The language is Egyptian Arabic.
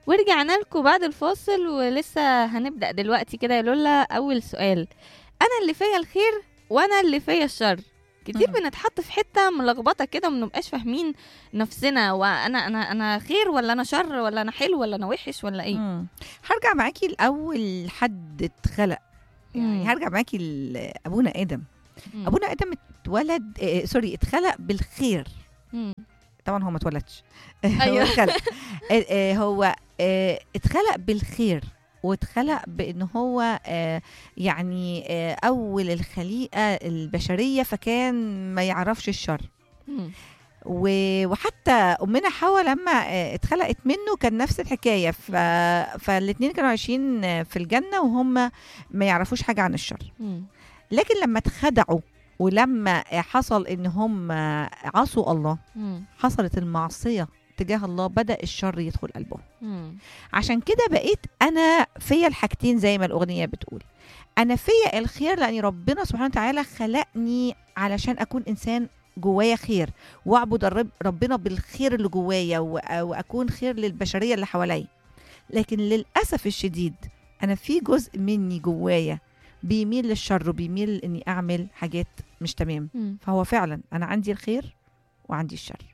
ورجعنا لكم بعد الفاصل ولسه هنبدأ دلوقتي كده يا لولا أول سؤال أنا اللي فيا الخير وأنا اللي فيا الشر كتير مم. بنتحط في حتة ملخبطة كده ومنبقاش فاهمين نفسنا وأنا أنا أنا خير ولا أنا شر ولا أنا حلو ولا أنا وحش ولا إيه مم. هرجع معاكي لاول حد اتخلق يعني مم. هرجع معاكي لابونا ادم مم. ابونا ادم اتولد آه، سوري اتخلق بالخير مم. طبعا هو ما اتولدش أيوة. هو اتخلق آه، آه، هو آه، اتخلق بالخير واتخلق بان هو آه، يعني آه، اول الخليقه البشريه فكان ما يعرفش الشر مم. و- وحتى امنا حواء لما آه، اتخلقت منه كان نفس الحكايه ف... فالاثنين كانوا عايشين آه، في الجنه وهم ما يعرفوش حاجه عن الشر مم. لكن لما اتخدعوا ولما آه، حصل ان هم آه، عصوا الله مم. حصلت المعصيه تجاه الله بدا الشر يدخل قلبهم مم. عشان كده بقيت انا فيا الحاجتين زي ما الاغنيه بتقول انا فيا الخير لان ربنا سبحانه وتعالى خلقني علشان اكون انسان جوايا خير واعبد الرب ربنا بالخير اللي جوايا وأ- واكون خير للبشريه اللي حواليا لكن للاسف الشديد انا في جزء مني جوايا بيميل للشر وبيميل اني اعمل حاجات مش تمام مم. فهو فعلا انا عندي الخير وعندي الشر